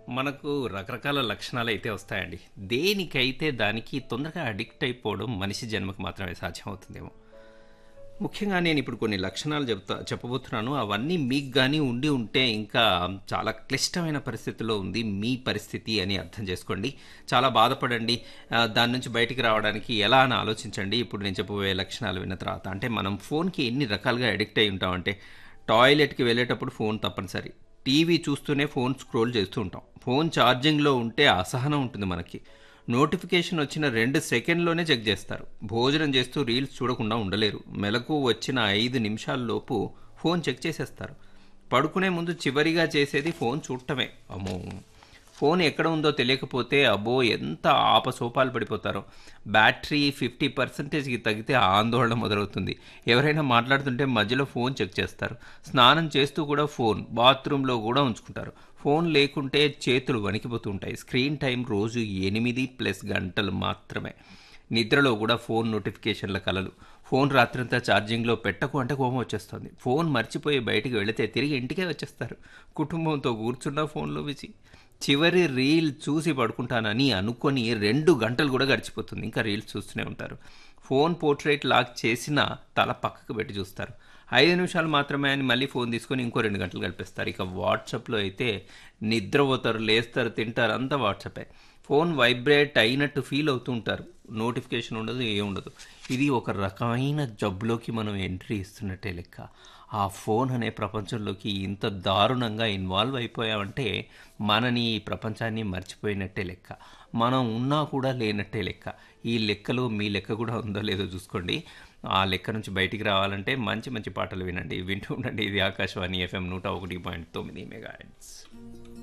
మనకు రకరకాల లక్షణాలు అయితే వస్తాయండి దేనికైతే దానికి తొందరగా అడిక్ట్ అయిపోవడం మనిషి జన్మకు మాత్రమే సాధ్యమవుతుందేమో ముఖ్యంగా నేను ఇప్పుడు కొన్ని లక్షణాలు చెప్తా చెప్పబోతున్నాను అవన్నీ మీకు కానీ ఉండి ఉంటే ఇంకా చాలా క్లిష్టమైన పరిస్థితిలో ఉంది మీ పరిస్థితి అని అర్థం చేసుకోండి చాలా బాధపడండి ఆ, దాని నుంచి బయటికి రావడానికి ఎలా అని ఆలోచించండి ఇప్పుడు నేను చెప్పబోయే లక్షణాలు విన్న తర్వాత అంటే మనం ఫోన్కి ఎన్ని రకాలుగా అడిక్ట్ అయి ఉంటామంటే టాయిలెట్కి వెళ్ళేటప్పుడు ఫోన్ తప్పనిసరి టీవీ చూస్తూనే ఫోన్ స్క్రోల్ చేస్తూ ఉంటాం ఫోన్ ఛార్జింగ్లో ఉంటే అసహనం ఉంటుంది మనకి నోటిఫికేషన్ వచ్చిన రెండు సెకండ్లోనే చెక్ చేస్తారు భోజనం చేస్తూ రీల్స్ చూడకుండా ఉండలేరు మెలకు వచ్చిన ఐదు నిమిషాల్లోపు ఫోన్ చెక్ చేసేస్తారు పడుకునే ముందు చివరిగా చేసేది ఫోన్ చూడటమే అమ్మో ఫోన్ ఎక్కడ ఉందో తెలియకపోతే అబ్బో ఎంత ఆపసోపాలు పడిపోతారో బ్యాటరీ ఫిఫ్టీ పర్సెంటేజ్కి తగ్గితే ఆందోళన మొదలవుతుంది ఎవరైనా మాట్లాడుతుంటే మధ్యలో ఫోన్ చెక్ చేస్తారు స్నానం చేస్తూ కూడా ఫోన్ బాత్రూంలో కూడా ఉంచుకుంటారు ఫోన్ లేకుంటే చేతులు వణికిపోతూ ఉంటాయి స్క్రీన్ టైం రోజు ఎనిమిది ప్లస్ గంటలు మాత్రమే నిద్రలో కూడా ఫోన్ నోటిఫికేషన్ల కలలు ఫోన్ రాత్రంతా ఛార్జింగ్లో పెట్టకు అంటే కోపం వచ్చేస్తుంది ఫోన్ మర్చిపోయి బయటికి వెళితే తిరిగి ఇంటికే వచ్చేస్తారు కుటుంబంతో కూర్చున్న ఫోన్లో బిజీ చివరి రీల్ చూసి పడుకుంటానని అనుకొని రెండు గంటలు కూడా గడిచిపోతుంది ఇంకా రీల్స్ చూస్తూనే ఉంటారు ఫోన్ పోర్ట్రేట్ లాక్ చేసిన తల పక్కకు పెట్టి చూస్తారు ఐదు నిమిషాలు మాత్రమే అని మళ్ళీ ఫోన్ తీసుకొని ఇంకో రెండు గంటలు గడిపేస్తారు ఇక వాట్సాప్లో అయితే నిద్రపోతారు లేస్తారు తింటారు అంతా వాట్సాపే ఫోన్ వైబ్రేట్ అయినట్టు ఫీల్ అవుతూ ఉంటారు నోటిఫికేషన్ ఉండదు ఏ ఉండదు ఇది ఒక రకమైన జబ్బులోకి మనం ఎంట్రీ ఇస్తున్నట్టే లెక్క ఆ ఫోన్ అనే ప్రపంచంలోకి ఇంత దారుణంగా ఇన్వాల్వ్ అయిపోయామంటే మనని ఈ ప్రపంచాన్ని మర్చిపోయినట్టే లెక్క మనం ఉన్నా కూడా లేనట్టే లెక్క ఈ లెక్కలో మీ లెక్క కూడా ఉందో లేదో చూసుకోండి ఆ లెక్క నుంచి బయటికి రావాలంటే మంచి మంచి పాటలు వినండి వింటూ ఉండండి ఇది ఆకాశవాణి ఎఫ్ఎం నూట ఒకటి పాయింట్ తొమ్మిది మెగా